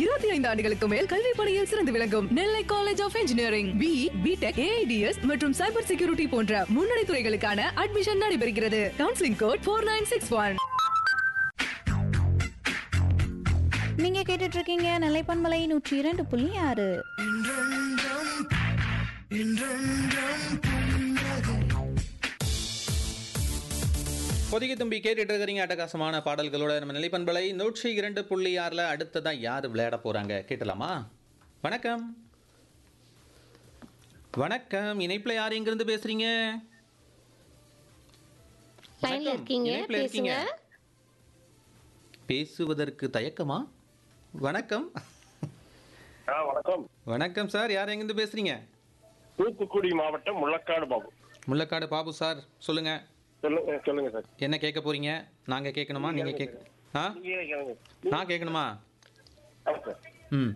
இருபத்தி ஐந்து ஆண்டுகளுக்கு மேல் கல்வி பணியில் சிறந்து விளங்கும் Nellai college of engineering B BTech AIDS மற்றும் சைபர் செக்யூரிட்டி போன்ற முன்னணி துறைகளுக்கான அட்மிஷன் நடைபெறுகிறது counselling code four nine six one நீங்க கேட்டுட்டு இருக்கீங்க நிலைப்பன்மலை நூற்றி இரண்டு புள்ளி ஆறு பொதிகை தும்பி கேட்டுட்டு இருக்கிறீங்க அட்டகாசமான பாடல்களோட நம்ம நிலைப்பண்பலை நூற்றி இரண்டு புள்ளி ஆறில் அடுத்ததான் யார் விளையாட போறாங்க கேட்டலாமா வணக்கம் வணக்கம் இணைப்பில் யார் எங்கிருந்து பேசுறீங்க லைன்ல வணக்கம். இருக்கீங்க இணைப்புல இருக்கீங்க. பேசுங்க பேசுவதற்கு தயக்கமா வணக்கம் ஆ வணக்கம் வணக்கம் சார் யார் எங்கிருந்து பேசுறீங்க தூத்துக்குடி மாவட்டம் முள்ளக்காடு பாபு முள்ளக்காடு பாபு சார் சொல்லுங்க சொல்லுங்க சொல்லுங்க சார் என்ன கேட்க போறீங்க நாங்க கேட்கணுமா நீங்க கேட்க ஆ நீங்க கேளுங்க நான் கேட்கணுமா ஆமா சார் ம்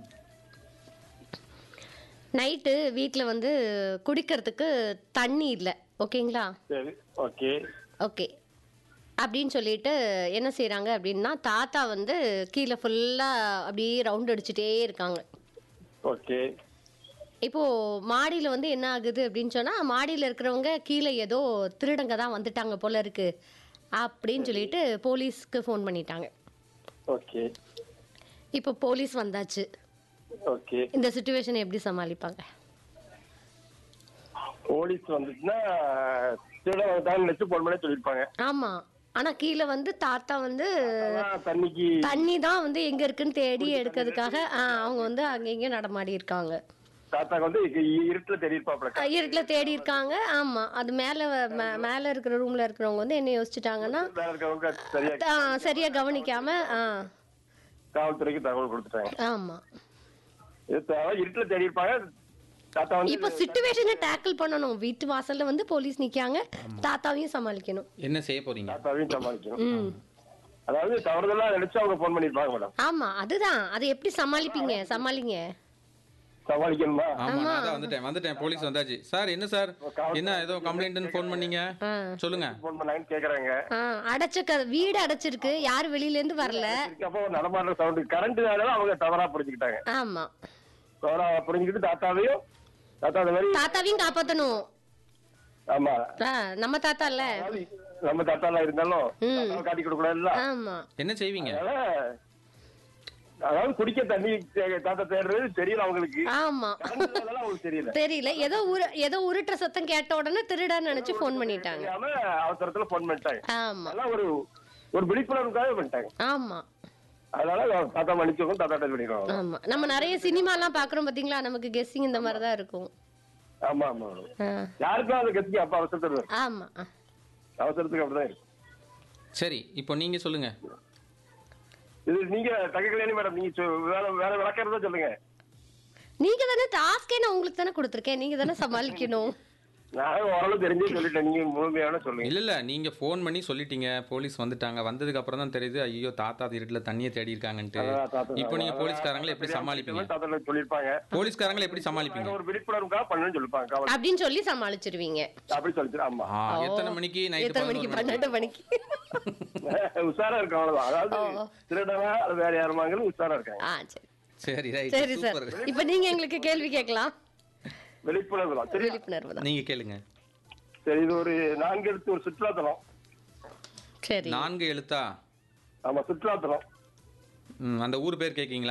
நைட்டு வீட்டில் வந்து குடிக்கிறதுக்கு தண்ணி இல்லை ஓகேங்களா சரி ஓகே ஓகே அப்படின்னு சொல்லிட்டு என்ன செய்கிறாங்க அப்படின்னா தாத்தா வந்து கீழே ஃபுல்லாக அப்படியே ரவுண்ட் அடிச்சுட்டே இருக்காங்க ஓகே இப்போது மாடியில் வந்து என்ன ஆகுது அப்படின்னு சொன்னால் மாடியில் இருக்கிறவங்க கீழே ஏதோ திருடங்க தான் வந்துட்டாங்க போல இருக்கு அப்படின்னு சொல்லிட்டு போலீஸ்க்கு ஃபோன் பண்ணிட்டாங்க ஓகே இப்போ போலீஸ் வந்தாச்சு ஓகே இந்த சுச்சுவேஷனை எப்படி சமாளிப்பாங்க போலீஸ் வந்துச்சுன்னா திருடன் தான் நினைச்சு போன் பண்ணி சொல்லியிருப்பாங்க ஆமாம் ஆனால் கீழே வந்து தாத்தா வந்து அதான் தண்ணிக்கு தண்ணி தான் வந்து எங்க இருக்குன்னு தேடி எடுக்கிறதுக்காக ஆ, அவங்க வந்து அங்க இங்க நடமாடி இருக்காங்க தாத்தாக்கு வந்து இ- இருட்டுல தெரியிருப்பாப்ல இருட்டில் தேடி இருக்காங்க ஆமா அது மேல வ- மே- மேல இருக்கிற ரூம்ல இருக்கிறவங்க வந்து என்ன யோசிச்சுட்டாங்கன்னா வேற இருக்கவங்க சரியா ஆ, சரியா கவனிக்காம ஆ காவல்துறைக்கு தகவல் கொடுத்துட்டாங்க ஆமா இது தேவை இருட்டுல தேடியிருப்பாங்க தாத்தா வந்து இப்ப சுச்சுவேஷனை டேக்கிள் பண்ணணும் வீட்டு வாசல்ல வந்து போலீஸ் நிக்காங்க தாத்தாவையும் சமாளிக்கணும் என்ன செய்ய போறீங்க தாத்தாவையும் சமாளிக்கணும் ம் அதாவது தவறுதலா நினைச்சு அவங்க போன் பண்ணிருப்பாங்க மேடம் ஆமா அதுதான் அதை எப்படி சமாளிப்பீங்க சமாளிங்க சமாளிக்கணுமா ஆமா நான் தான் வந்துட்டேன் வந்துட்டேன் போலீஸ் வந்தாச்சு சார் என்ன சார் என்ன ஏதோ கம்ப்ளைண்ட்னு ஃபோன் பண்ணீங்க ஆ சொல்லுங்க போன் பண்ணாங்கன்னு கேக்குறாங்க ஆ அடைச்ச க வீடு அடைச்சிருக்கு யாரும் வெளியில இருந்து வரல அப்போ நடமாடுற சவுண்ட் கரண்ட்னால அவங்க தவறா புரிஞ்சுக்கிட்டாங்க ஆமா தவறா புரிஞ்சுக்கிட்டு தாத்தாவையும் தாத்தா அந்த மாதிரி தாத்தாவையும் காப்பாத்தணும் ஆமா ஆ, நம்ம தாத்தா இல்ல அதாவது நம்ம தாத்தா எல்லாம் இருந்தாலும் ம். தாத்தாவை காட்டி கொடுக்க கூடாதுல்ல ஆமா என்ன செய்வீங்க அதனால அதாவது குடிக்க தண்ணி தே- தாத்தா தேடுறது தெரியல அவங்களுக்கு ஆமா கரண்ட்னால அவங்களுக்கு தெரியல தெரியல ஏதோ உரு ஏதோ உருட்டுற சத்தம் கேட்ட உடனே திருடான்னு நினைச்சு ஃபோன் பண்ணிட்டாங்க தெரியாம அவசரத்துல போன் பண்ணிட்டாங்க ஆமா அதெல்லாம் ஒரு ஒரு விழிப்புணர்வுக்காக பண்ணிட்டாங்க ஆமா அதனால தாத்தா மன்னிச்சுக்கும் தாத்தா டச் பண்ணிடுவாங்க ஆமா நம்ம நிறைய சினிமாலாம் பாக்குறோம் பாத்தீங்களா நமக்கு கெஸ்ஸிங் இந்த மாதிரி தான் இருக்கும் ஆமா ஆமா ஆ, யாருக்கும் அந்த கட்சி அப்ப அவசரத்துல இருக்கும். ஆமா அவசரத்துக்கு அப்படிதான் இருக்கும் சரி இப்போ நீங்க சொல்லுங்க இது நீங்க தகக்கல்யாணி மேடம் நீங்க சொ- வேற வேற விளக்கறதா சொல்லுங்க நீங்க தானே டாஸ்கே நான் உங்களுக்கு தானே கொடுத்துருக்கேன் நீங்க தானே சமாளிக்கணும் நான் ஓரளவு தெரிஞ்சே சொல்லிட்டேன் நீங்க முழுமையான சொல்லுங்க இல்ல இல்ல நீங்க ஃபோன் பண்ணி சொல்லிட்டீங்க போலீஸ் வந்துட்டாங்க வந்ததுக்கு அப்புறம் தான் தெரியுது ஐயோ தாத்தா இருட்டுல தண்ணியை தேடி இருக்காங்கன்ட்டு அதான் தாத்தா- இப்போ நீங்க அதான் போலீஸ்காரங்களை எப்படி தெரியாம சமாளிப்பீங்க தாத்தா சொல்லிருப்பாங்க போலீஸ்காரங்களை எப்படி சமாளிப்பீங்க ஒரு விழிப்புணர்வுக்காக பண்ணுன்னு சொல்லிருப்பாங்க காவல் அப்படின்னு சொல்லி சமாளிச்சிருவீங்க அப்படி சொல்லிச்சு ஆமா ஆ, எத்தனை மணிக்கு நைட்டு எத்தனை மணிக்கு பன்னெண்டு மணிக்கு உஷாரா இருக்கும் அவ்வளவுதான் அதாவது திருடனா அது வேற யாருமாங்களும் உஷாரா இருக்காங்க ஆ சரி சரி ரைட் சரி சார் சூப்பர் இப்போ நீங்க எங்களுக்கு கேள்வி கேட்கலாம் விழிப்புணர்வு தான் சரி விழிப்புணர்வு தான் நீங்க கேளுங்க சரி இது ஒரு நான்கு எழுத்து ஒரு சுற்றுலாத்தலம் சரி நான்கு எழுத்தா ஆமா சுற்றுலாத்தலம் ம், அந்த ஊர் பேர் கேட்கீங்களா